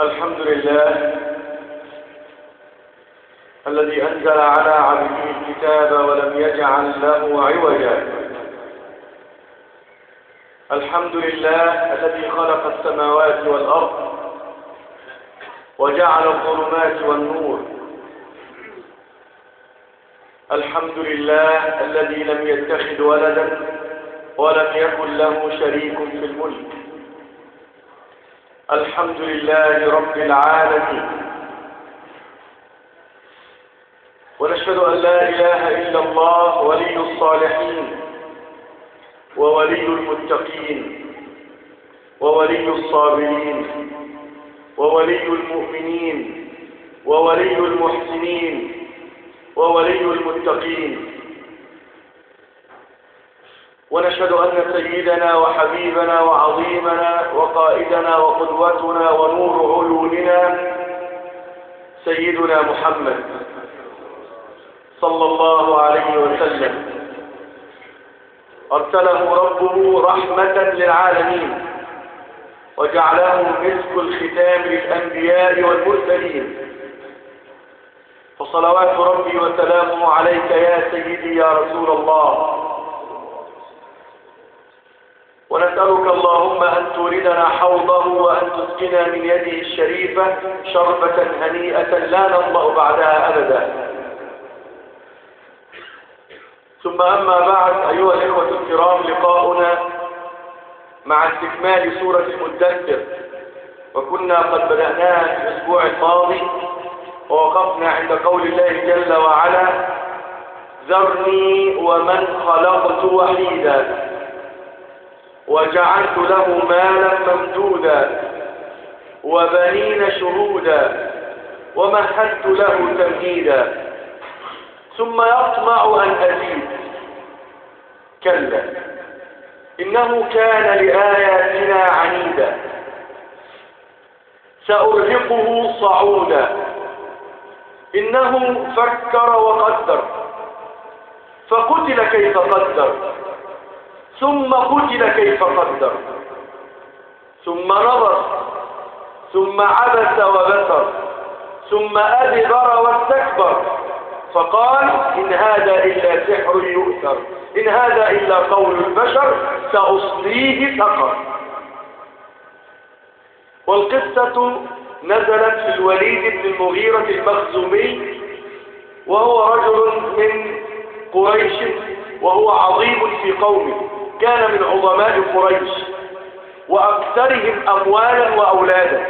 الحمد لله الذي أنزل على عبده الكتاب ولم يجعل له عوجا الحمد لله الذي خلق السماوات والأرض وجعل الظلمات والنور الحمد لله الذي لم يتخذ ولدا ولم يكن له شريك في الملك الحمد لله رب العالمين ونشهد أن لا إله إلا الله ولي الصالحين وولي المتقين وولي الصابرين وولي المؤمنين وولي المحسنين وولي المتقين ونشهد أن سيدنا وحبيبنا وعظيمنا وقائدنا وقدوتنا ونور عيوننا سيدنا محمد صلى الله عليه وسلم أرسله ربه رحمة للعالمين وجعله مسك الختام للأنبياء والمرسلين فصلوات ربي وسلامه عليك يا سيدي يا رسول الله ونسألك اللهم أن توردنا حوضه وأن تسقنا من يده الشريفة شربة هنيئة لا نضمأ بعدها أبدا ثم أما بعد أيها الإخوة الكرام لقاؤنا مع استكمال سورة المدثر وكنا قد بدأناها في الأسبوع الماضي ووقفنا عند قول الله جل وعلا ذرني ومن خلقت وحيدا وجعلت له مالا ممدودا وبنين شهودا ومهدت له تمهيدا ثم يطمع أن أزيد كلا إنه كان لآياتنا عنيدا سأرهقه صعودا إنه فكر وقدر فقتل كيف قدر ثم قتل كيف قدر ثم نظر ثم عبس وبسر ثم أدبر واستكبر فقال إن هذا إلا سحر يؤثر إن هذا إلا قول البشر سأصليه سقر والقصة نزلت في الوليد بن المغيرة المخزومي وهو رجل من قريش وهو عظيم في قومه كان من عظماء قريش وأكثرهم أموالا وأولادا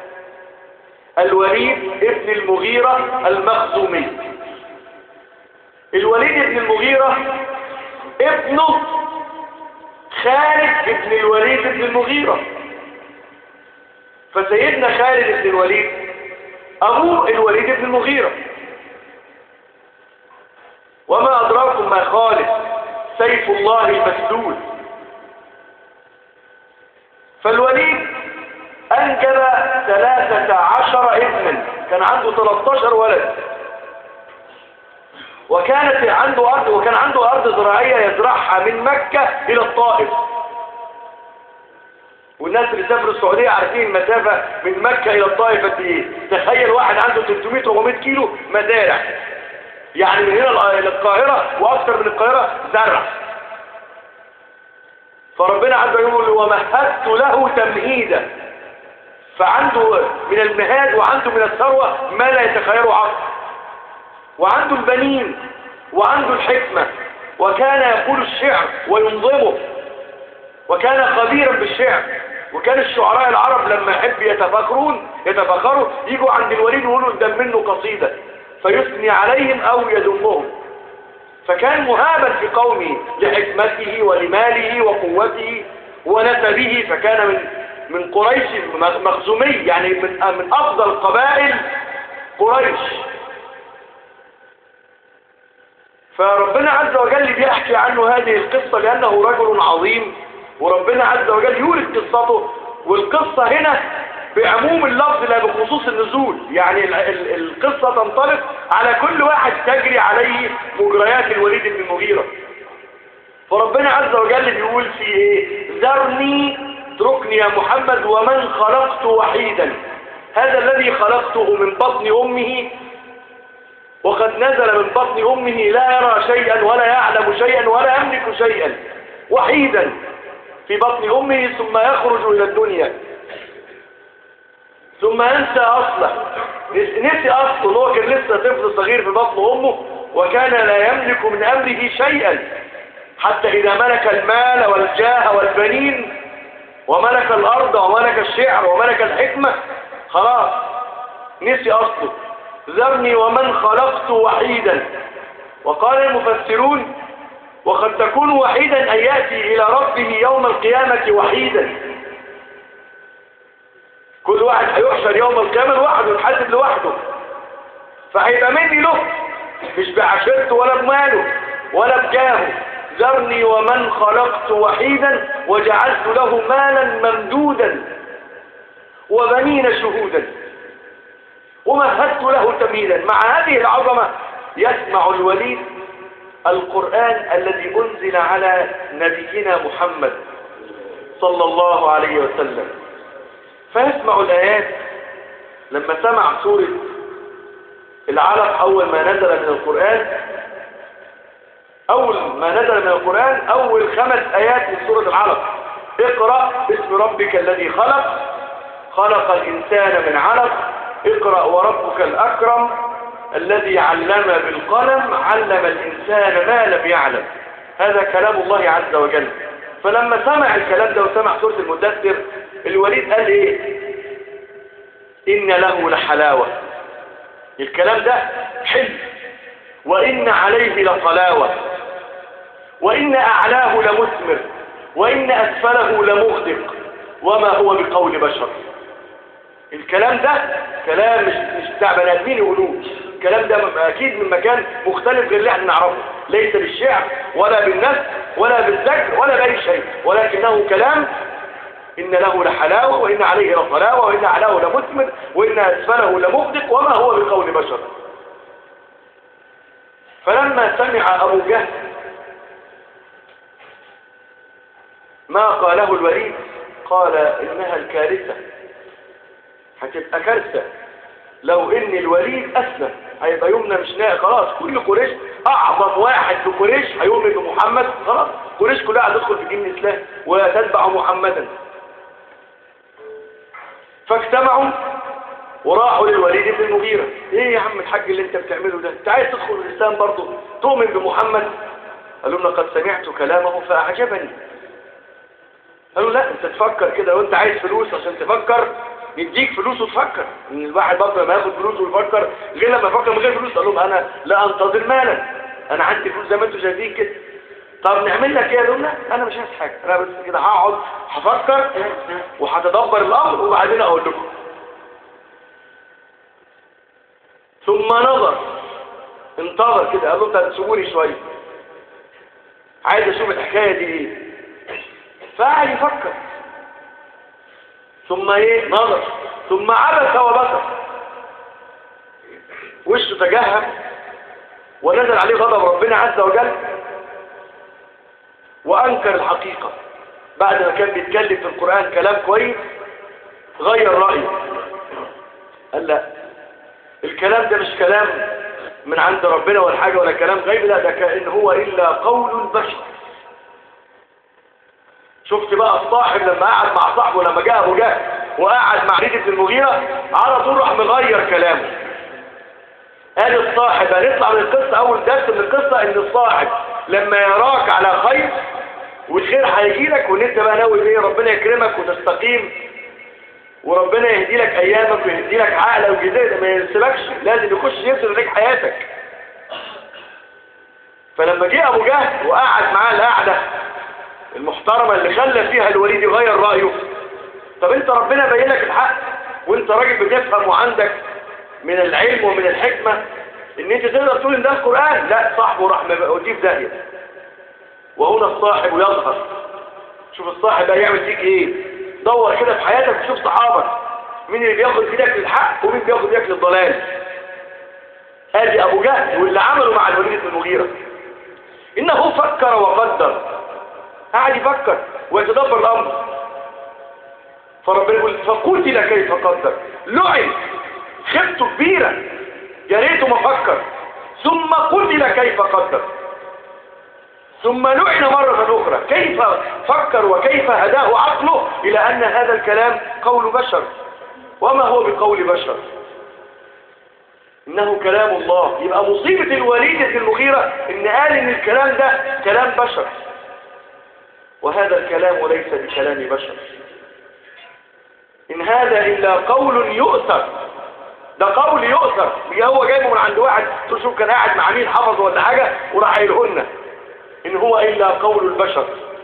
الوليد ابن المغيرة المخزومي الوليد ابن المغيرة ابنه خالد ابن الوليد ابن المغيرة فسيدنا خالد ابن الوليد أبوه الوليد ابن المغيرة وما أدراكم ما خالد سيف الله المسدود فالوليد أنجب ثلاثة عشر ابنا كان عنده 13 ولد وكانت عنده أرض وكان عنده أرض زراعية يزرعها من مكة إلى الطائف والناس اللي سافروا السعودية عارفين المسافة من مكة إلى الطائف قد إيه تخيل واحد عنده 300 400 كيلو مزارع يعني من هنا إلى القاهرة وأكثر من القاهرة زرع فربنا عز وجل يقول ومهدت له تمهيدا فعنده من المهاد وعنده من الثروة ما لا يتخيله عقل وعنده البنين وعنده الحكمة وكان يقول الشعر وينظمه وكان خبيرا بالشعر وكان الشعراء العرب لما يحب يتفاخرون يتفاخروا يجوا عند الوليد ويقولوا قدام منه قصيدة فيثني عليهم او يذمهم فكان مهابا في قومه لحكمته ولماله وقوته ونسبه فكان من من قريش مخزومي يعني من من افضل قبائل قريش فربنا عز وجل بيحكي عنه هذه القصة لأنه رجل عظيم وربنا عز وجل يورد قصته والقصة هنا بعموم اللفظ لا بخصوص النزول يعني ال ال القصة تنطلق على كل واحد تجري عليه مجريات الوليد بن المغيرة فربنا عز وجل بيقول في ايه ذرني اتركني يا محمد ومن خلقت وحيدا هذا الذي خلقته من بطن أمه وقد نزل من بطن أمه لا يرى شيئا ولا يعلم شيئا ولا يملك شيئا وحيدا في بطن أمه ثم يخرج إلى الدنيا ثم ينسى أصله نسي أصله هو كان لسه طفل صغير في بطن أمه وكان لا يملك من أمره شيئا حتى إذا ملك المال والجاه والبنين وملك الأرض وملك الشعر وملك الحكمة خلاص نسي أصله ذرني ومن خلقت وحيدا وقال المفسرون وقد تكون وحيدا أن يأتي إلى ربه يوم القيامة وحيدا كل واحد هيحشر يوم القيامة لوحده يتحاسب لوحده فهيبقى مني له مش بعشرته ولا بماله ولا بجاهه ذرني ومن خلقت وحيدا وجعلت له مالا ممدودا وبنين شهودا ومهدت له تمهيدا مع هذه العظمة يسمع الوليد القرآن الذي أنزل على نبينا محمد صلى الله عليه وسلم فيسمع الآيات لما سمع سورة العلق أول ما نزل من القرآن أول ما نزل من القرآن أول خمس آيات من سورة العلق اقرأ باسم ربك الذي خلق خلق الإنسان من علق اقرأ وربك الأكرم الذي علم بالقلم علم الإنسان ما لم يعلم هذا كلام الله عز وجل فلما سمع الكلام ده وسمع سورة المدثر الوليد قال ايه إن له لحلاوة الكلام ده حلو وإن عليه لطلاوة وإن أعلاه لمثمر وإن أسفله لمغدق وما هو بقول بشر الكلام ده كلام مش مش بتاع بني ادمين يقولوه الكلام ده اكيد من مكان مختلف غير اللي احنا نعرفه ليس بالشعر ولا بالنثر ولا بالذكر ولا باي شيء ولكنه كلام ان له لحلاوه وان عليه لطلاوه وان اعلاه لمثمر وان اسفله لمغدق وما هو بقول بشر فلما سمع ابو جهل ما قاله الوليد قال انها الكارثه هتبقى كارثة لو ان الوليد اسلم هيبقى يومنا مش ناقي خلاص كل قريش اعظم واحد في قريش هيؤمن بمحمد خلاص قريش كلها هتدخل في دين الاسلام وتتبع محمدا فاجتمعوا وراحوا للوليد بن المغيرة ايه يا عم الحاج اللي انت بتعمله ده انت عايز تدخل الاسلام برضه تؤمن بمحمد قالوا لنا قد سمعت كلامه فاعجبني قالوا لا انت تفكر كده لو انت عايز فلوس عشان تفكر نديك فلوس وتفكر ان الواحد برضه لما ياخد فلوس ويفكر غير لما يفكر من غير فلوس قال لهم انا لا انتظر مالا انا عندي فلوس زي ما انتم شايفين كده طب نعمل لك ايه قالوا انا مش عايز حاجه انا بس كده هقعد هفكر وهتدبر الامر وبعدين اقول لكم ثم نظر انتظر كده قال له انت تسيبوني شويه عايز اشوف الحكايه دي ايه فقعد يفكر ثم ايه نظر ثم عبس وبكر وشه تجهم ونزل عليه غضب ربنا عز وجل وانكر الحقيقة بعد ما كان بيتكلم في القرآن كلام كويس غير رأيه قال لا الكلام ده مش كلام من عند ربنا ولا حاجة ولا كلام غيب لا ده كأن هو إلا قول البشر شفت بقى الصاحب لما قعد مع صاحبه لما جاء ابو جهل وقعد مع ريد بن المغيرة على طول راح مغير كلامه قال الصاحب هنطلع من القصة اول درس من القصة ان الصاحب لما يراك على خير والخير هيجي لك وان انت بقى ناوي ايه ربنا يكرمك وتستقيم وربنا يهدي لك ايامك ويهدي لك عقلك وجزاء ما ينسبكش لازم يخش يفصل عليك حياتك فلما جه ابو جهل وقعد معاه القعده المحترمة اللي خلى فيها الوليد يغير رأيه طب انت ربنا بين لك الحق وانت راجل بتفهم وعندك من العلم ومن الحكمة ان انت تقدر تقول ان ده القرآن لا صاحبه راح موديه في داهية وهنا الصاحب يظهر شوف الصاحب بقى يعمل فيك ايه دور كده في حياتك وشوف صحابك مين اللي بياخد ايدك للحق ومين بياخد ايدك للضلال ادي ابو جهل واللي عمله مع الوليد بن المغيرة انه فكر وقدر قاعد يفكر ويتدبر الامر فربنا يقول فقتل كيف قدر لعن خبته كبيرة يا ريته ما فكر ثم قتل كيف قدر ثم لعن مرة أخرى كيف فكر وكيف هداه عقله إلى أن هذا الكلام قول بشر وما هو بقول بشر إنه كلام الله يبقى مصيبة الوليد بن المغيرة إن قال إن الكلام ده كلام بشر وهذا الكلام ليس بكلام بشر إن هذا إلا قول يؤثر ده قول يؤثر هو جايبه من عند واحد تشوف كان قاعد مع مين حفظ ولا حاجة وراح قايله لنا إن هو إلا قول البشر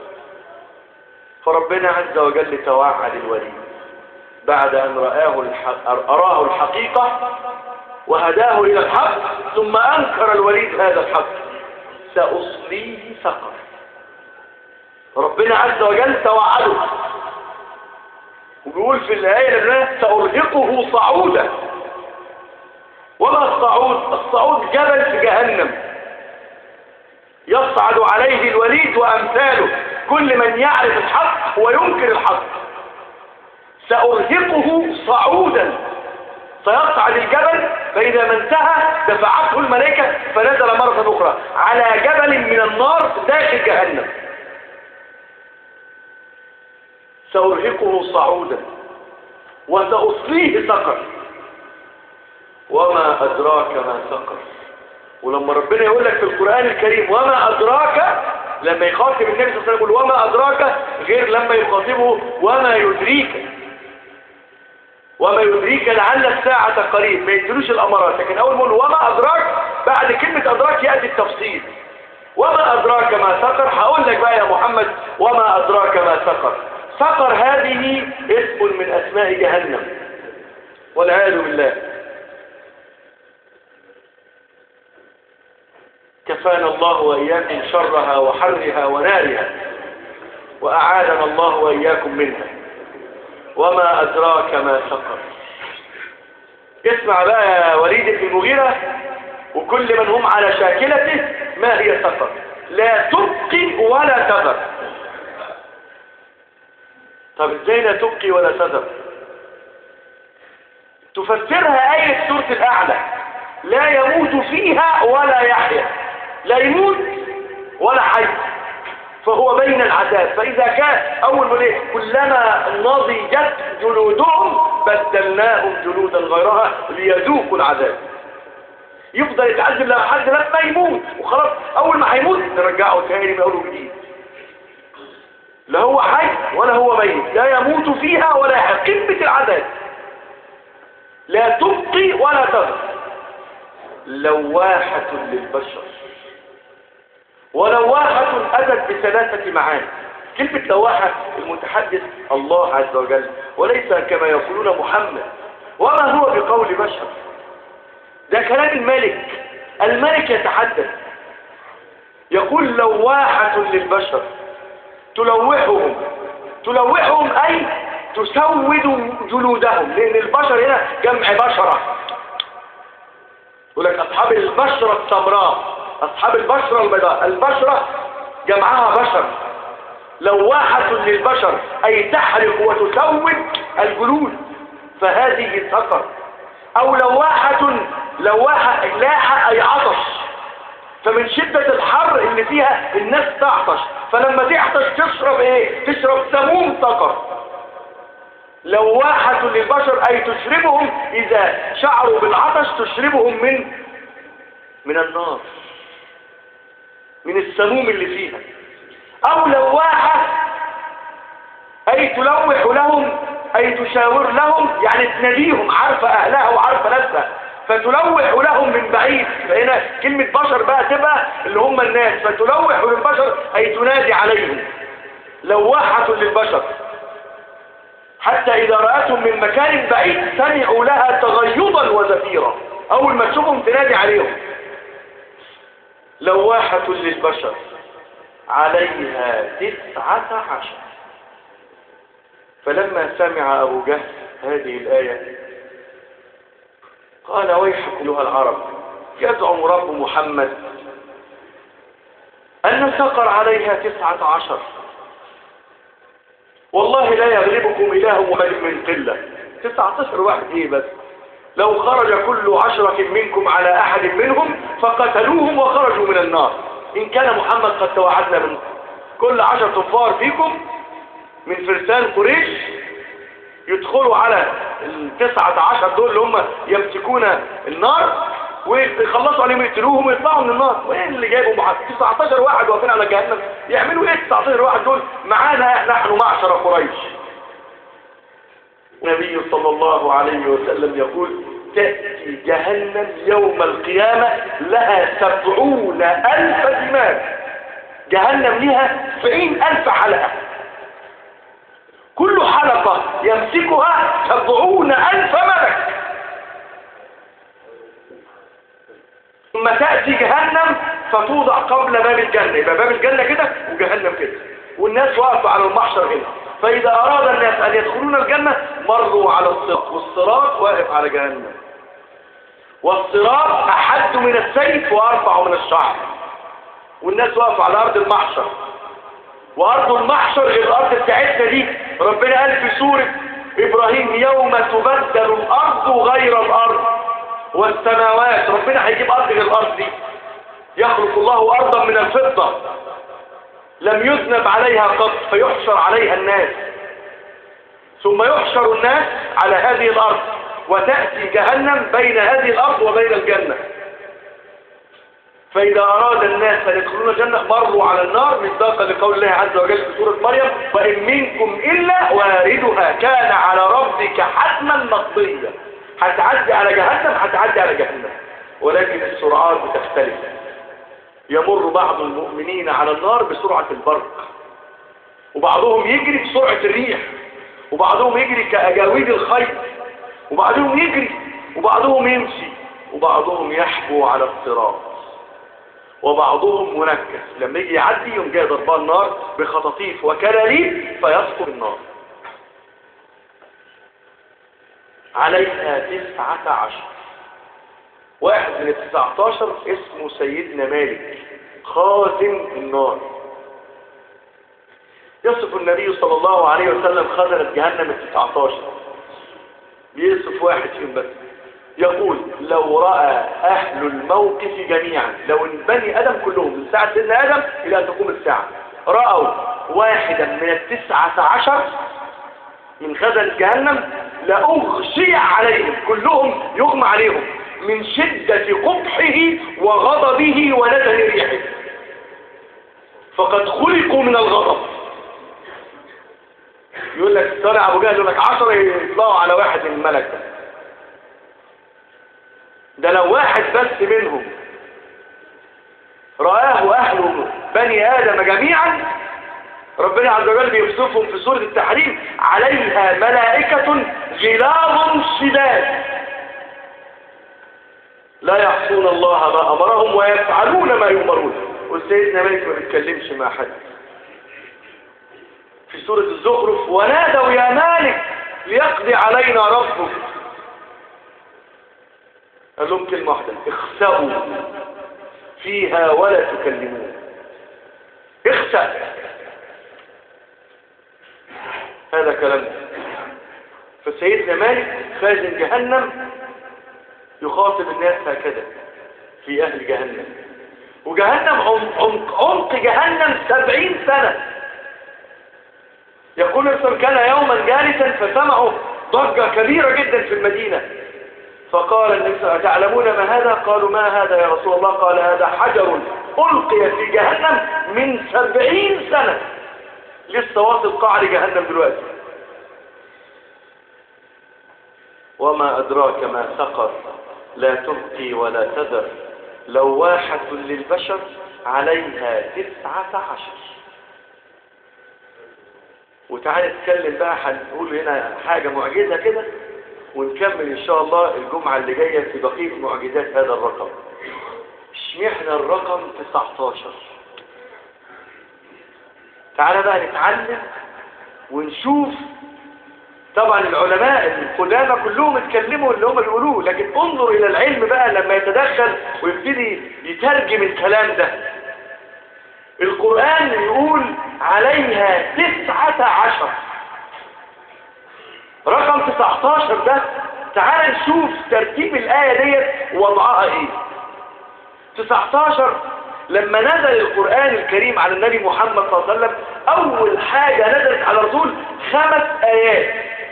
فربنا عز وجل توعد الوليد بعد أن رآه الحق أراه الحقيقة وهداه إلى الحق ثم أنكر الوليد هذا الحق سأصليه سقر ربنا عز وجل توعده وبيقول في الآية لنا سأرهقه صعودا وما الصعود الصعود جبل في جهنم يصعد عليه الوليد وأمثاله كل من يعرف الحق وينكر الحق سأرهقه صعودا فيصعد الجبل فإذا ما انتهى دفعته الملائكة فنزل مرة أخرى على جبل من النار داخل جهنم سأرهقه صعودا وسأصليه سقر وما أدراك ما سقر ولما ربنا يقول لك في القرآن الكريم وما أدراك لما يخاطب النبي صلى الله عليه وسلم يقول وما أدراك غير لما يخاطبه وما يدريك وما يدريك لعل الساعة قريب ما يدلوش الأمارات لكن أول ما يقول وما أدراك بعد كلمة أدراك يأتي التفصيل وما أدراك ما سقر هقول لك بقى يا محمد وما أدراك ما سقر سقر هذه اسم من أسماء جهنم والعياذ بالله كفانا الله وإياكم شرها وحرها ونارها وأعاذنا الله وإياكم منها وما أدراك ما سقر اسمع بقى يا وليد بن المغيرة وكل من هم على شاكلته ما هي سقر لا تبقي ولا تذر طب ازاي لا تبقي ولا تذر تفسرها آية سورة الأعلى لا يموت فيها ولا يحيا لا يموت ولا حي فهو بين العذاب فإذا كان أول من إيه كلما نضجت جلودهم بدلناهم جلودا غيرها ليذوقوا العذاب يفضل يتعذب لحد لما يموت وخلاص أول ما هيموت نرجعه تاني من أول وجديد لا هو حي ولا هو ميت لا يموت فيها ولا يحيى قمة العذاب لا تبقي ولا تذر لواحة للبشر ولواحة أتت بثلاثة معاني كلمة لواحة المتحدث الله عز وجل وليس كما يقولون محمد وما هو بقول بشر ده كلام الملك الملك يتحدث يقول لواحة للبشر تلوحهم تلوحهم أي تسود جلودهم لأن البشر هنا جمع بشرة يقول لك أصحاب البشرة السمراء أصحاب البشرة البيضاء البشرة جمعها بشر لواحة للبشر أي تحرق وتسود الجلود فهذه سقر أو لواحة لواحة لاحة أي عطش فمن شدة الحر اللي فيها الناس تعطش فلما تعطش تشرب ايه تشرب سموم سقر لواحة للبشر أي تشربهم إذا شعروا بالعطش تشربهم من من النار من السموم اللي فيها أو لواحة أي تلوح لهم أي تشاور لهم يعني تناديهم عارفة أهلها وعارفة ناسها فتلوح لهم من بعيد فهنا كلمة بشر بقى تبقى اللي هم الناس فتلوح للبشر أي تنادي عليهم لواحة للبشر حتى إذا رأتهم من مكان بعيد سمعوا لها تغيضا وزفيرا أول ما تشوفهم تنادي عليهم لواحة للبشر عليها تسعة عشر فلما سمع أبو جهل هذه الآية قال ويحكم أيها العرب يزعم رب محمد أن سقر عليها تسعة عشر والله لا يغلبكم إله واحد من قلة 19 واحد ايه بس لو خرج كل عشرة منكم على احد منهم فقتلوهم وخرجوا من النار ان كان محمد قد توعدنا من كل عشر تنفار فيكم من فرسان قريش يدخلوا على التسعة عشر دول اللي هم يمسكون النار ويخلصوا عليهم يقتلوهم ويطلعوا من النار وايه اللي جايبهم معاك 19 واحد واقفين على جهنم يعملوا ايه 19 واحد دول معانا نحن معشر قريش النبي صلى الله عليه وسلم يقول تأتي جهنم يوم القيامة لها سبعون ألف دماغ جهنم لها سبعين ألف حلقة كل حلقة يمسكها سبعون ألف ملك ثم تأتي جهنم فتوضع قبل باب الجنة يبقى باب الجنة كده وجهنم كده والناس واقفة على المحشر هنا فإذا أراد الناس أن يدخلون الجنة مروا على الصراط والصراط واقف على جهنم والصراط أحد من السيف وأرفع من الشعر والناس واقفة على أرض المحشر وأرض المحشر غير الأرض بتاعتنا دي ربنا قال في سورة إبراهيم يوم تبدل الأرض غير الأرض والسماوات ربنا هيجيب أرض غير الأرض دي يخلق الله أرضا من الفضة لم يذنب عليها قط فيحشر عليها الناس ثم يحشر الناس على هذه الأرض وتأتي جهنم بين هذه الأرض وبين الجنة فإذا أراد الناس أن يدخلون الجنة مروا على النار مصداقا لقول الله عز وجل في سورة مريم وإن منكم إلا واردها كان على ربك حتما مقضيا هتعدي على جهنم هتعدي على جهنم ولكن السرعات بتختلف يمر بعض المؤمنين على النار بسرعة البرق وبعضهم يجري بسرعة الريح وبعضهم يجري كأجاويد الخيط وبعضهم يجري وبعضهم يمشي وبعضهم يحبو على الصراط وبعضهم منكس لما يجي يعدي يوم جاي ضربان النار بخطاطيف وكلاليب فيسقط النار عليها تسعة عشر واحد من التسعة عشر اسمه سيدنا مالك خازن النار يصف النبي صلى الله عليه وسلم خزنة جهنم التسعة عشر بيصف واحد فيهم بس يقول لو رأى أهل الموقف جميعا لو البني آدم كلهم من ساعة سيدنا آدم إلى أن تقوم الساعة رأوا واحدا من التسعة عشر من خزن جهنم لأغشي عليهم كلهم يغمى عليهم من شدة قبحه وغضبه ونزل ريحه فقد خلقوا من الغضب يقول لك طالع ابو جهل يقول لك 10 يطلعوا على واحد من الملك ده ده لو واحد بس منهم رآه أهل بني آدم جميعا ربنا عز وجل بيوصفهم في سورة التحريم عليها ملائكة غلاظ شداد لا يعصون الله ما أمرهم ويفعلون ما يؤمرون والسيدنا مالك ما بيتكلمش مع حد في سورة الزخرف ونادوا يا مالك ليقضي علينا ربك قال لهم كلمة واحدة اخسأوا فيها ولا تكلمون اخسأ هذا كلام فسيدنا مالك خازن جهنم يخاطب الناس هكذا في أهل جهنم وجهنم عمق, عمق جهنم سبعين سنة يقول الرسول كان يوما جالسا فسمعوا ضجة كبيرة جدا في المدينة فقال النبي تعلمون ما هذا قالوا ما هذا يا رسول الله قال هذا حجر ألقي في جهنم من سبعين سنة لسه واصل قعر جهنم دلوقتي وما أدراك ما سقر لا تبقي ولا تذر لواحة للبشر عليها تسعة عشر وتعالى نتكلم بقى هنقول هنا حاجة معجزة كده ونكمل ان شاء الله الجمعة اللي جاية في بقية معجزات هذا الرقم اشمعنا الرقم 19 تعالى بقى نتعلم ونشوف طبعا العلماء القدامى كلهم اتكلموا اللي هم بيقولوه لكن انظر الى العلم بقى لما يتدخل ويبتدي يترجم الكلام ده القرآن يقول عليها تسعة عشر رقم 19 19 ده تعال نشوف ترتيب الآية ديت وضعها ايه 19 لما نزل القرآن الكريم على النبي محمد صلى الله عليه وسلم أول حاجة نزلت على الرسول خمس آيات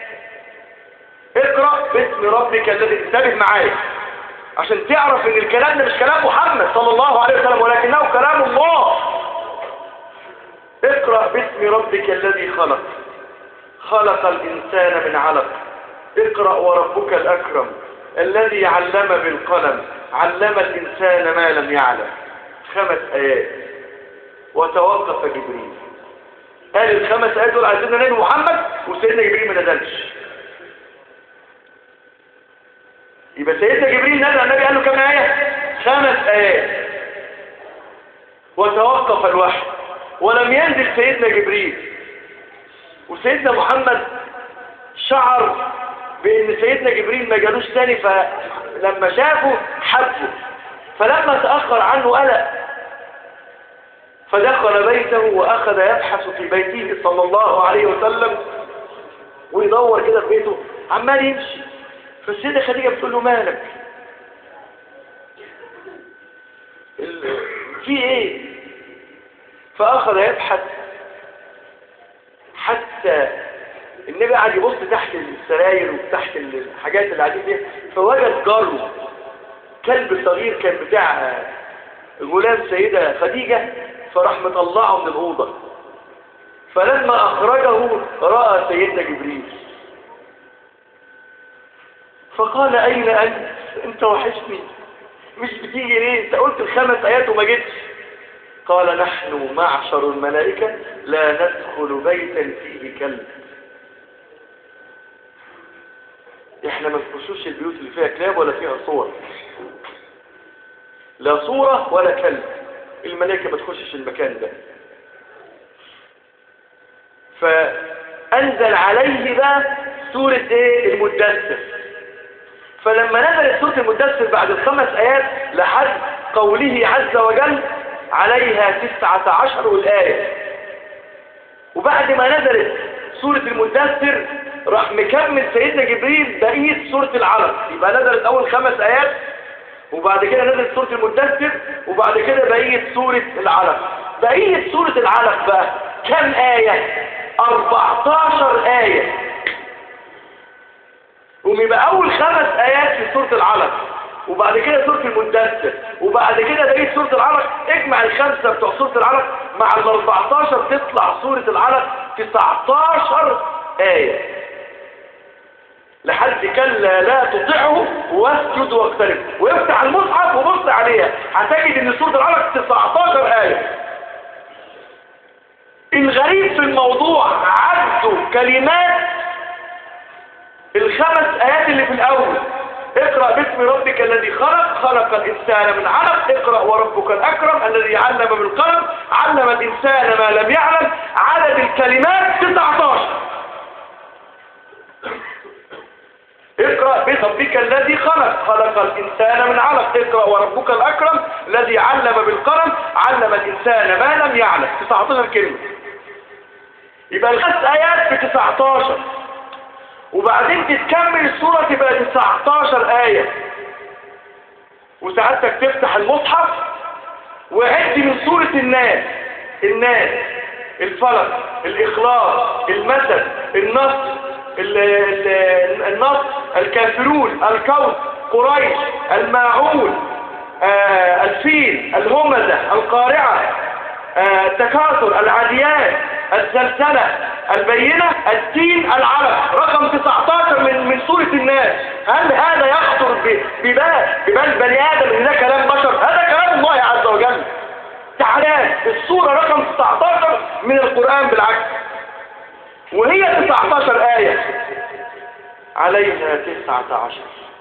اقرأ باسم ربك الذي انتبه معايا عشان تعرف ان الكلام ده مش كلام محمد صلى الله عليه وسلم ولكنه كلام الله اقرأ باسم ربك الذي خلق خلق الإنسان من علق اقرأ وربك الأكرم الذي علم بالقلم علم الإنسان ما لم يعلم خمس آيات وتوقف جبريل قال الخمس آيات دول على سيدنا نبي محمد وسيدنا جبريل ما نزلش يبقى سيدنا جبريل نزل النبي قال له كم آية خمس آيات وتوقف الوحي ولم ينزل سيدنا جبريل وسيدنا محمد شعر بان سيدنا جبريل ما جالوش تاني فلما شافه حبه فلما تأخر عنه قلق فدخل بيته وأخذ يبحث في بيته صلى الله عليه وسلم ويدور كده في بيته عمال يمشي فالسيدة خديجة بتقول له مالك في ايه فأخذ يبحث حتى النبي قاعد يبص تحت السراير وتحت الحاجات اللي قاعدين فيها فوجد جاره كلب صغير كان بتاع غلام سيدة خديجة فراح مطلعه من الأوضة فلما أخرجه رأى سيدنا جبريل فقال أين أنت أنت وحشني مش بتيجي ليه أنت قلت الخمس آيات وما جيتش قال نحن معشر الملائكة لا ندخل بيتا فيه كلب احنا ما نخشوش البيوت اللي فيها كلاب ولا فيها صور لا صورة ولا كلب الملائكة ما تخشش المكان ده فأنزل عليه بقى سورة ايه المدثر فلما نزلت سورة المدثر بعد الخمس آيات لحد قوله عز وجل عليها تسعة عشر الآية وبعد ما نزلت سورة المدثر راح مكمل سيدنا جبريل بقية سورة العلق يبقى نزلت أول خمس آيات وبعد كده نزلت سورة المدثر وبعد كده بقية سورة العلق بقية سورة العلق بقى كم آية 14 آية ويبقى أول خمس آيات في سورة العلق وبعد كده سورة المدثر وبعد كده بقية سورة العلق اجمع الخمسة بتوع سورة العلق مع ال 14 تطلع سورة العلق 19 آية لحد كلا لا تطيعه واسجد واقترب ويفتح المصحف وبص عليها هتجد ان سورة العلق 19 آية الغريب في الموضوع عدوا كلمات الخمس آيات اللي في الأول اقرأ باسم ربك الذي خلق خلق الإنسان من علق اقرأ وربك الأكرم الذي علم بالقلم علم الإنسان ما لم يعلم عدد الكلمات 19 اقرأ باسم ربك الذي خلق خلق الإنسان من علق اقرأ وربك الأكرم الذي علم بالقلم علم الإنسان ما لم يعلم 19 كلمة يبقى الخمس آيات في 19 وبعدين تتكمل السورة تبقى 19 آية وساعتك تفتح المصحف وعد من سورة الناس الناس الفلق الإخلاص المثل النصر النصر الكافرون الكوث قريش الماعون آه الفيل الهمزة القارعة آه التكاثر العاديات الزلزلة البينة التين العلق رقم 19 من من سورة الناس هل هذا يخطر ببال ببال بني آدم ان ده كلام بشر هذا كلام الله عز وجل تعالى السورة رقم 19 من القرآن بالعكس وهي 19 آية عليها 19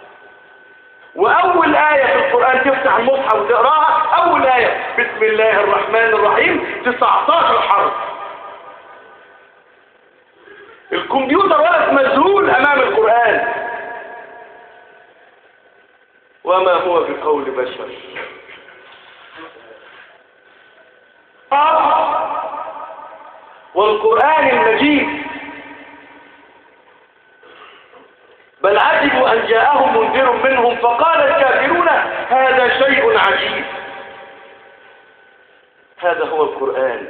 وأول آية في القرآن تفتح المصحف وتقراها أول آية بسم الله الرحمن الرحيم 19 حرف الكمبيوتر واقف مذهول أمام القرآن وما هو بقول بشر والقرآن المجيد عجبوا أن جاءهم منذر منهم فقال الكافرون هذا شيء عجيب هذا هو القرآن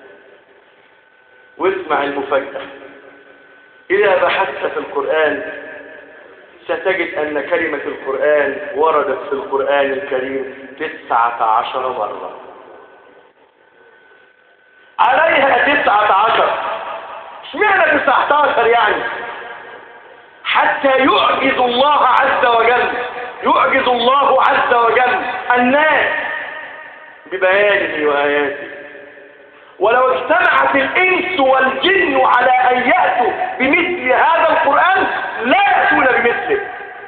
واسمع المفاجأة إذا بحثت في القرآن ستجد أن كلمة القرآن وردت في القرآن الكريم تسعة عشر مرة عليها تسعة عشر اشمعنى تسعة عشر يعني حتى يعجز الله عز وجل يعجز الله عز وجل الناس ببيانه وآياته ولو اجتمعت الإنس والجن على أن يأتوا بمثل هذا القرآن لا يأتون بمثله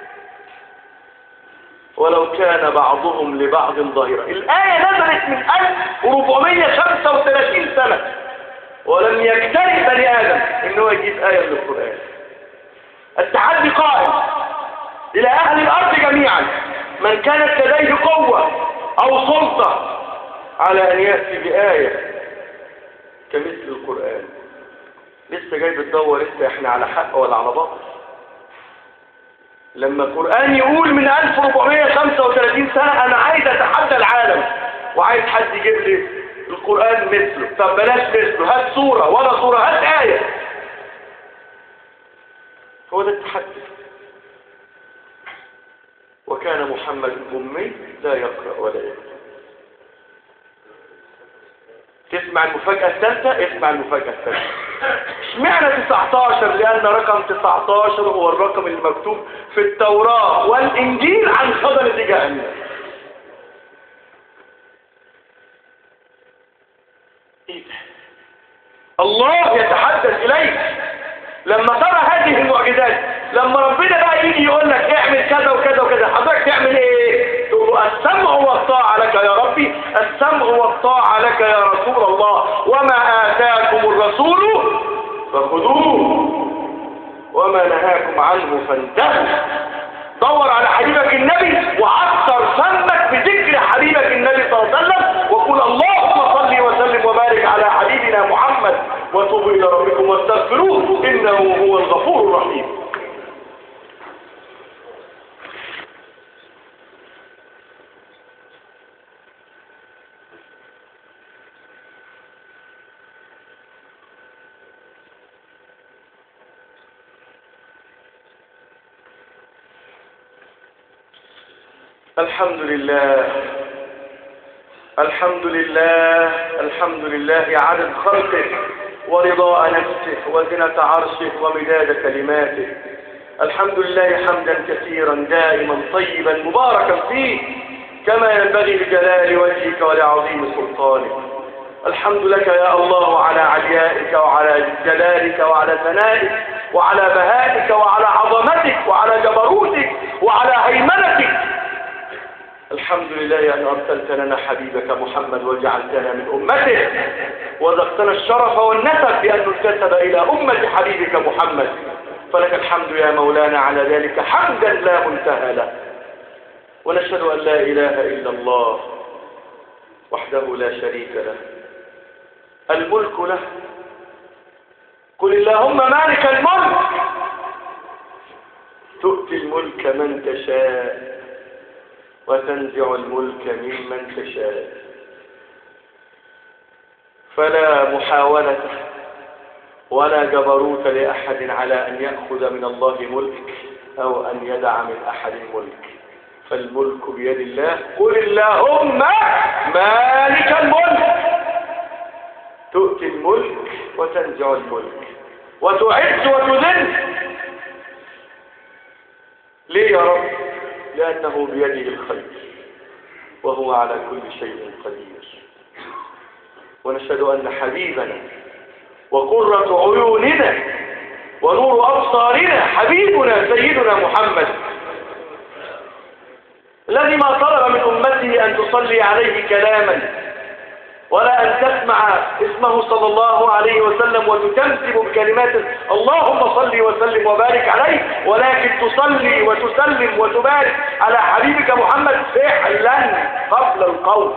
ولو كان بعضهم لبعض ظهيرا الآية نزلت من 1435 سنة ولم يجترئ بني آدم إنه يجيب آية من القرآن التحدي قائم إلى أهل الأرض جميعا من كانت لديه قوة أو سلطة على أن يأتي بآية كمثل القرآن لسه جاي بتدور لسه احنا على حق ولا على باطل لما القرآن يقول من 1435 سنة أنا عايز أتحدى العالم وعايز حد يجيب لي القرآن مثله طب بلاش مثله هات صورة ولا صورة هات آية هو ده التحدي وكان محمد أمي لا يقرأ ولا يكتب تسمع المفاجأة الثالثة اسمع المفاجأة الثالثة اشمعنى 19 لأن رقم 19 هو الرقم المكتوب في التوراة والإنجيل عن خضرة جهنم ايه ده الله يتحدث إليك لما ترى هذه المعجزات لما ربنا بقى يجي يقول لك اعمل كذا وكذا وكذا حضرتك تعمل ايه تقول السمع والطاعة لك يا ربي السمع والطاعة لك يا رسول الله وما آتاكم الرسول فخذوه وما نهاكم عنه فانتهوا دور على حبيبك النبي وعطر فمك بذكر حبيبك النبي صلى الله عليه وسلم وقل اللهم صل وسلم وبارك على حبيبنا محمد وتوبوا إلى ربكم واستغفروه إنه هو الغفور الرحيم الحمد لله الحمد لله الحمد لله عدد خلقه ورضاء نفسه وزنة عرشه ومداد كلماته الحمد لله حمدا كثيرا دائما طيبا مباركا فيه كما ينبغي لجلال وجهك ولعظيم سلطانك الحمد لك يا الله على عليائك وعلى جلالك وعلى ثنائك وعلى بهائك وعلى عظمتك وعلى جبروتك وعلى هيمنتك الحمد لله أن أرسلت لنا حبيبك محمد وجعلتنا من أمته وذقتنا الشرف والنسب بأن ننتسب إلى أمة حبيبك محمد فلك الحمد يا مولانا على ذلك حمدا لا منتهى له ونشهد أن لا إله إلا الله وحده لا شريك له الملك له قل اللهم مالك الملك تؤتي الملك من تشاء وتنزع الملك ممن تشاء فلا محاولة ولا جبروت لأحد على أن يأخذ من الله ملك أو أن يدع من أحد ملك فالملك بيد الله قل اللهم مالك الملك تؤتي الملك وتنزع الملك وتعز وتذل ليه يا رب لأنه بيده الخير وهو على كل شيء قدير ونشهد أن حبيبنا وقرة عيوننا ونور أبصارنا حبيبنا سيدنا محمد الذي ما طلب من أمته أن تصلي عليه كلاما ولا أن تسمع اسمه صلى الله عليه وسلم وتتمسك بكلمات اللهم صل وسلم وبارك عليه ولكن تصلي وتسلم وتبارك على حبيبك محمد فعلا قبل القول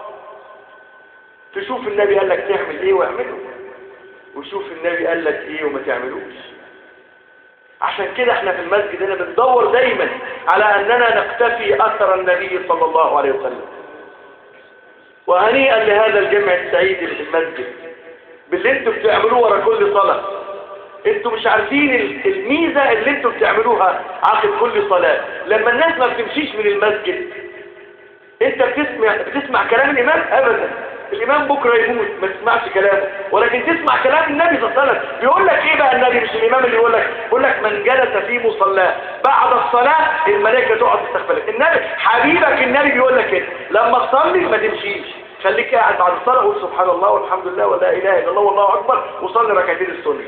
تشوف النبي قال لك تعمل ايه واعمله وشوف النبي قال لك ايه وما تعملوش عشان كده احنا في المسجد هنا بندور دايما على اننا نقتفي اثر النبي صلى الله عليه وسلم وهنيئا لهذا الجمع السعيد اللي في المسجد باللي انتوا بتعملوه ورا كل صلاة انتوا مش عارفين الميزة اللي انتوا بتعملوها عقب كل صلاة لما الناس ما بتمشيش من المسجد انت بتسمع بتسمع كلام الامام ابدا الامام بكره يموت ما تسمعش كلامه ولكن تسمع كلام النبي صلى الله عليه وسلم بيقول لك ايه بقى النبي مش الامام اللي يقول لك بيقول لك من جلس في مصلاه بعد الصلاه الملائكه تقعد تستقبلك النبي حبيبك النبي بيقول لك كده لما تصلي ما تمشيش خليك قاعد بعد الصلاه قول سبحان الله والحمد لله ولا اله الا الله والله اكبر وصلي ركعتين السنه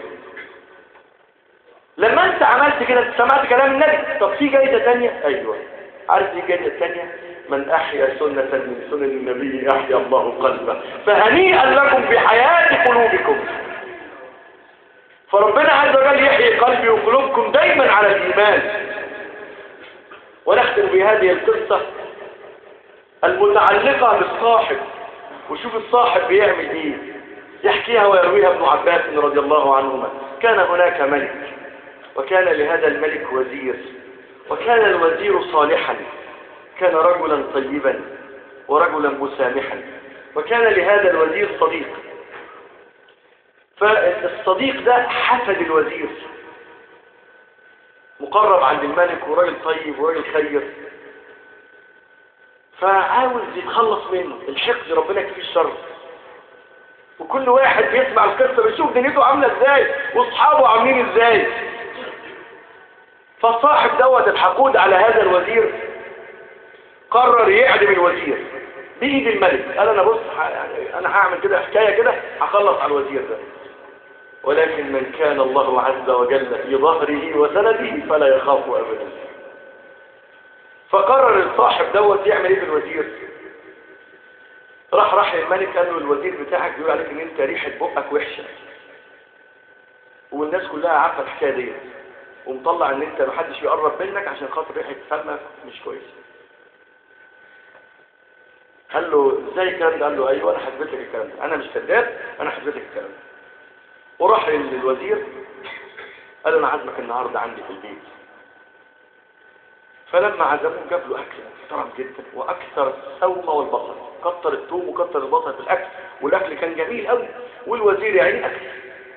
لما انت عملت كده انت سمعت كلام النبي طب في جايزه ثانيه ايوه عارف ايه الجايزه الثانيه من أحيا سنة من سنن النبي أحيا الله قلبه فهنيئا لكم بحياة قلوبكم فربنا عز وجل يحيي قلبي وقلوبكم دايما على الإيمان ونختم بهذه القصة المتعلقة بالصاحب وشوف الصاحب بيعمل ايه يحكيها ويرويها ابن عباس رضي الله عنهما كان هناك ملك وكان لهذا الملك وزير وكان الوزير صالحا كان رجلا طيبا ورجلا مسامحا وكان لهذا الوزير صديق فالصديق ده حسد الوزير مقرب عند الملك وراجل طيب وراجل خير فعاوز يتخلص منه الحقد ربنا يكفيه الشر وكل واحد بيسمع القصه بيشوف دنيته عامله ازاي واصحابه عاملين ازاي فالصاحب دوت الحقود على هذا الوزير قرر يعدم الوزير بإيد الملك قال انا بص يعني انا هعمل كده حكاية كده هخلص على الوزير ده ولكن من كان الله عز وجل في ظهره وسنده فلا يخاف ابدا فقرر الصاحب دوت يعمل ايه بالوزير راح راح للملك قال له الوزير بتاعك بيقول عليك ان انت ريحه بقك وحشه والناس كلها عارفه الحكايه ديت ومطلع ان انت محدش يقرب منك عشان خاطر ريحه فمك مش كويسه قال له ازاي الكلام ده قال له ايوه انا حسبت لك الكلام ده انا مش كذاب انا حسبت لك الكلام ده وراح للوزير قال له انا عازمك النهارده عندي في البيت فلما عزموه جاب له اكل محترم جدا واكثر الثوم والبصل كتر الثوم وكتر البصل في الاكل والاكل كان جميل قوي والوزير يعني اكل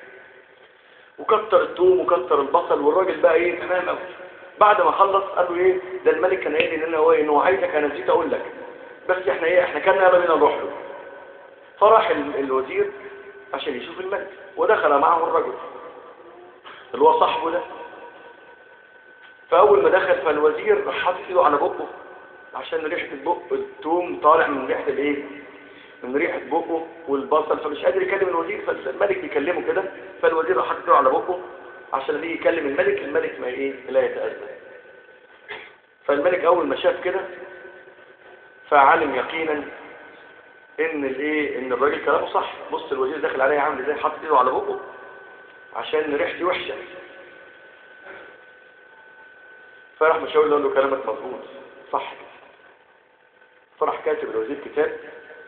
وكتر الثوم وكتر البصل والراجل بقى ايه تمام قوي بعد ما خلص قال له ايه ده الملك كان قايل لي ان انا هو ان هو عايزك انا نسيت اقول لك بس احنا ايه احنا كان يلا بينا نروح له فراح الوزير عشان يشوف الملك ودخل معه الرجل اللي هو صاحبه ده فاول ما دخل فالوزير راح حاطط ايده على بقه عشان ريحه البق التوم طالع من ريحه الايه من ريحه بقه والبصل فمش قادر يكلم الوزير فالملك بيكلمه كده فالوزير راح حاطط ايده على بقه عشان يجي يكلم الملك الملك ما ايه لا يتاذى فالملك اول ما شاف كده فعلم يقينا ان الايه ان الراجل كلامه صح بص الوزير داخل عليه عامل ازاي حاطط ايده على بقه عشان ريحتي وحشه فراح مشاور له كلامك مظبوط صح فراح كاتب الوزير كتاب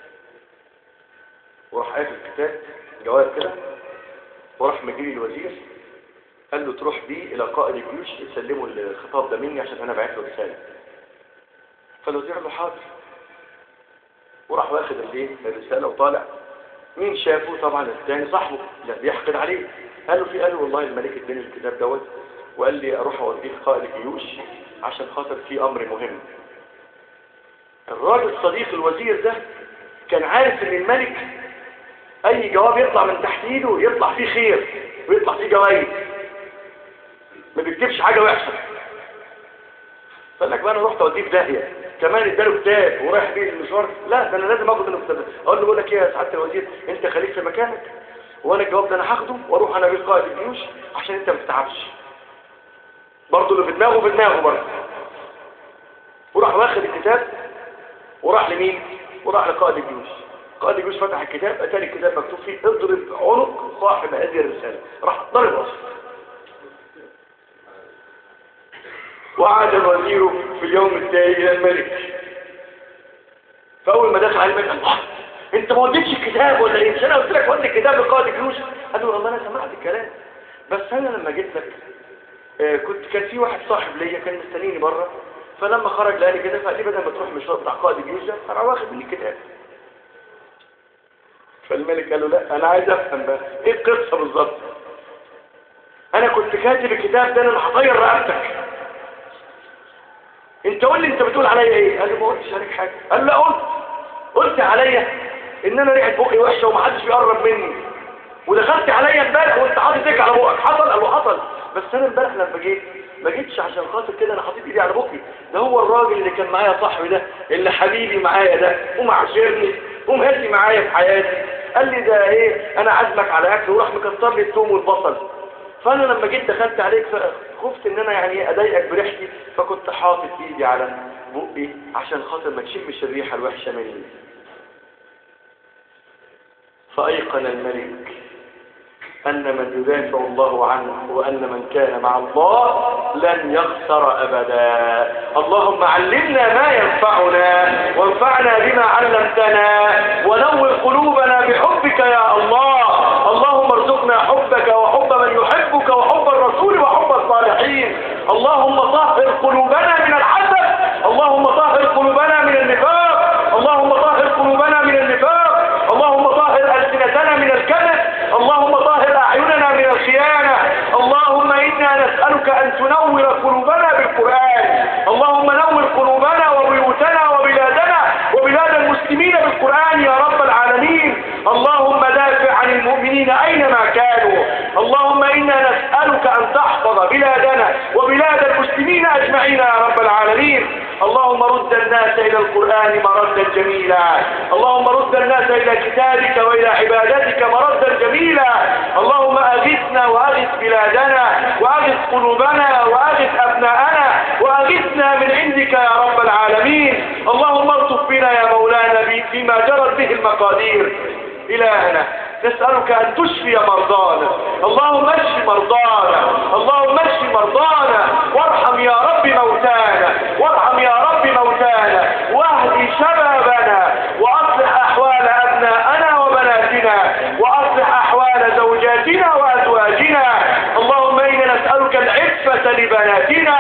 وراح قافل الكتاب جواب كده وراح مجيلي الوزير قال له تروح بيه الى قائد الجيوش تسلمه الخطاب ده مني عشان انا بعت له رساله فالوزير قال له حاضر وراح واخد الايه الرساله وطالع مين شافه طبعا الثاني صاحبه اللي بيحقد عليه قال له في قال له والله الملك اداني الكتاب دوت وقال لي اروح اوديه قائد الجيوش عشان خاطر في امر مهم الراجل صديق الوزير ده كان عارف ان الملك اي جواب يطلع من تحت ايده يطلع فيه خير ويطلع فيه جوائز ما بيكتبش حاجه وحشه فقال لك بقى انا رحت اوديه في داهيه كمان اداله كتاب ورايح بيه المشوار لا ده انا لازم اخد الكتاب اقول له بقول لك ايه يا سعاده الوزير انت خليك في مكانك وانا الجواب ده انا هاخده واروح انا بيه قائد الجيوش عشان انت ما تتعبش برضه اللي في دماغه في دماغه برضه وراح واخد الكتاب وراح لمين وراح لقائد الجيوش قائد الجيوش فتح الكتاب اتاني الكتاب مكتوب فيه اضرب عنق صاحب هذه الرساله راح ضرب راسه وعاد الوزير في اليوم التالي الى الملك فاول ما دخل على الملك الله انت ما وديتش الكتاب ولا ايه مش انا قلت لك ودي الكتاب لقائد الجيوش قال له والله انا سمعت الكلام بس انا لما جيت لك آه، كنت كان في واحد صاحب ليا كان مستنيني بره فلما خرج لقاني كده فقال لي بدل ما تروح مشوار بتاع قائد الجيش ده انا واخد مني الكتاب فالملك قال له لا انا عايز افهم بقى ايه القصه بالظبط انا كنت كاتب الكتاب ده انا اللي هطير رقبتك انت قول لي انت بتقول عليا ايه قال لي ما قلتش عليك حاجه قال لا قلت قلت عليا ان انا ريحه بقي وحشه ومحدش بيقرب مني ودخلت عليا امبارح وانت حاطط ايدك على بقك حصل قال له حصل بس انا امبارح لما جيت ما جيتش عشان خاطر كده انا حاطط ايدي على بقي ده هو الراجل اللي كان معايا صاحبي ده اللي حبيبي معايا ده ومعاشرني ومهدي معايا في حياتي قال لي ده ايه انا عازمك على اكل وراح مكتر لي الثوم والبصل فانا لما جيت دخلت عليك خفت ان انا يعني اضايقك بريحتي فكنت حاطط ايدي على بقي عشان خاطر ما تشمش الريحه الوحشه مني فايقن الملك أن من يدافع الله عنه وأن من كان مع الله لن يخسر أبدا اللهم علمنا ما ينفعنا وانفعنا بما علمتنا ونور قلوبنا بحبك يا الله اللهم ارزقنا حبك وحب من يحبك وحب الرسول وحب الصالحين اللهم طهر قلوبنا من الحسد اللهم طهر قلوبنا من النفاق اللهم طهر قلوبنا من النفاق اللهم طهر ألسنتنا من الكذب اللهم طهر أعيننا من الخيانة اللهم إنا نسألك أن تنور قلوبنا بالقرآن اللهم نور قلوبنا وبيوتنا وبلادنا وبلاد المسلمين بالقرآن يا رب العالمين اللهم دافع عن المؤمنين أينما كانوا اللهم إنا نسألك أن تحفظ بلادنا وبلاد المسلمين أجمعين يا رب العالمين اللهم رد الناس إلى القرآن مردا جميلا اللهم رد الناس إلى كتابك وإلى عبادتك مردا جميلا اللهم أغثنا وأغث بلادنا وأغث قلوبنا وأغث أبناءنا وأغثنا من عندك يا رب العالمين اللهم الطف بنا يا مولانا فيما جرت به المقادير إلهنا نسألك أن تشفي مرضانا اللهم اشف مرضانا اللهم اشف مرضانا وارحم يا رب موتانا وارحم يا رب موتانا واهدي شبابنا وأصلح أحوال أبناءنا وبناتنا وأصلح أحوال زوجاتنا وأزواجنا اللهم إنا نسألك العفة لبناتنا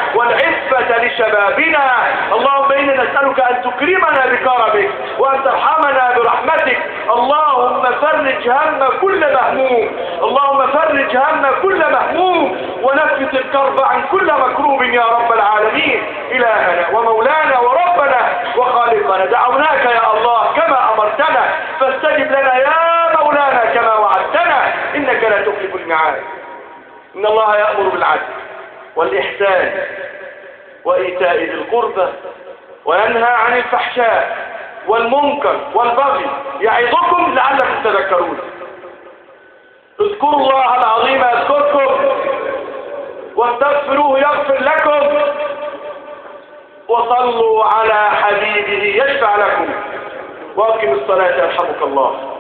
والعفة لشبابنا اللهم إنا نسألك أن تكرمنا بكرمك وأن ترحمنا برحمتك اللهم فرج هم كل مهموم اللهم فرج هم كل مهموم ونفس الكرب عن كل مكروب يا رب العالمين إلهنا ومولانا وربنا وخالقنا دعوناك يا الله كما أمرتنا فاستجب لنا يا مولانا كما وعدتنا إنك لا تخلف الميعاد إن الله يأمر بالعدل والإحسان وإيتاء ذي القربى وينهى عن الفحشاء والمنكر والبغي يعظكم لعلكم تذكرون اذكروا الله العظيم يذكركم واستغفروه يغفر لكم وصلوا على حبيبه يشفع لكم واقم الصلاة يرحمك الله